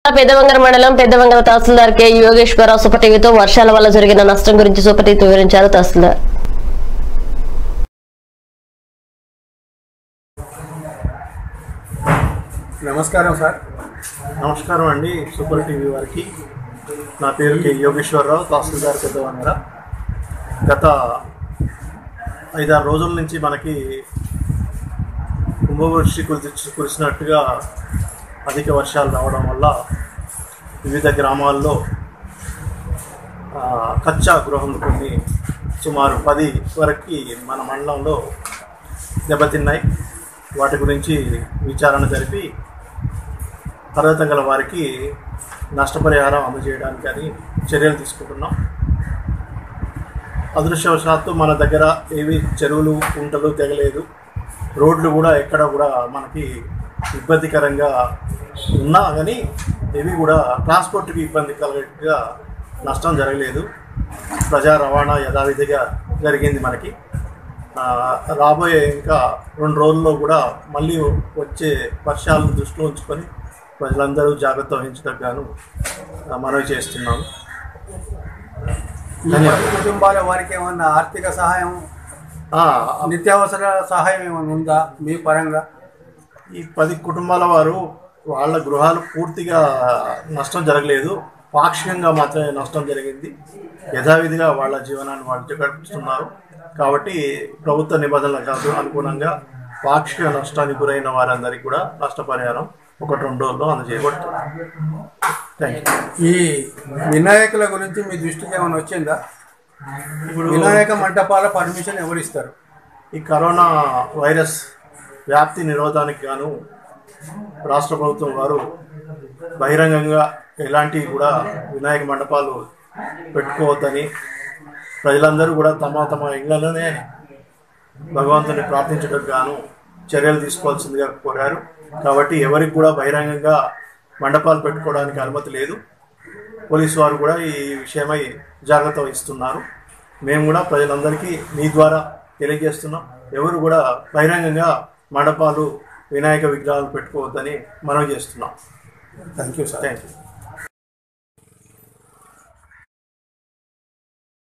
పెద్దవంగర మండలం Peddavangara tahsildar K Yogeswara Rao super టీవీతో వర్షాల వల్ల జరిగిన నష్టం గురించి సూపర్ టీవీ వివరించారు తహసీల్దార్ నమస్కారం సార్ నమస్కారం అండి సూపర్ టీవీ వారికి నా పేరు కె యోగేశ్వరరావు తహసీల్దార్ పెద్దవంగర గత ఐదారు రోజుల నుంచి మనకి కుంభవృష్టి కురిసి కురిసినట్టుగా అధిక వర్షాలు రావడం వల్ల వివిధ గ్రామాల్లో ఆ, కచ్చా గృహంలు కొన్ని సుమారు పది వరకు మన మండలంలో దెబ్బతిన్నాయి వాటి గురించి విచారణ జరిపి అర్హత గల వారికి నష్టపరిహారం అందజేయడానికి అని చర్యలు తీసుకుంటున్నాం అదృష్టవశాత్తు మన దగ్గర ఏవి చెరువులు కుంటలు తెగలేదు రోడ్లు కూడా ఎక్కడ కూడా మనకి ఇబ్బందికరంగా ఉన్నా కానీ ఏవి కూడా ట్రాన్స్పోర్ట్కి ఇబ్బంది కలిగేట్టుగా నష్టం జరగలేదు ప్రజా రవాణా యథావిధిగా జరిగింది మనకి ఆ, రాబోయే ఇంకా రెండు రోజుల్లో కూడా మళ్ళీ వచ్చే వర్షాలను దృష్టిలో ఉంచుకొని ప్రజలందరూ జాగ్రత్త వహించడానికి గాను ఆ, మనవి చేస్తున్నాను ఈ పది కుటుంబాల వారికి ఏమన్నా ఆర్థిక సహాయం ఆ, నిత్యావసర సహాయం ఏమైనా ఉందా మీ పరంగా ఈ పది కుటుంబాల వారు వాళ్ళ గృహాలు పూర్తిగా నష్టం జరగలేదు పాక్షికంగా మాత్రమే నష్టం జరిగింది యథావిధిగా వాళ్ళ జీవనాన్ని వాళ్ళు గడుపుతున్నారు కాబట్టి ప్రభుత్వ నిబంధనలకు అనుగుణంగా పాక్షిక నష్టానికి గురైన వారందరికీ కూడా నష్టపరిహారం ఒకటి రెండు రోజుల్లో అందజేయబడుతుంది థ్యాంక్ యూ ఈ వినాయకుల గురించి మీ దృష్టికి ఏమైనా వచ్చిందా ఇప్పుడు వినాయక మంటపాల పర్మిషన్ ఎవరు ఇస్తారు ఈ కరోనా వైరస్ వ్యాప్తి నిరోధానికి గాను రాష్ట్ర ప్రభుత్వం వారు బహిరంగంగా ఎలాంటి కూడా వినాయక మండపాలు పెట్టుకోవద్దని ప్రజలందరూ కూడా తమ తమ ఇళ్లలోనే భగవంతుని ప్రార్థించడానికి గాను చర్యలు తీసుకోవాల్సిందిగా కోరారు కాబట్టి ఎవరికి కూడా బహిరంగంగా మండపాలు పెట్టుకోవడానికి అనుమతి లేదు పోలీసు వారు కూడా ఈ విషయమై జాగ్రత్త వహిస్తున్నారు మేము కూడా ప్రజలందరికీ మీ ద్వారా తెలియజేస్తున్నాం ఎవరు కూడా బహిరంగంగా మండపాలు వినాయక విగ్రహాలు పెట్టుకోవద్దని మనవి చేస్తున్నాం thank you sir thank you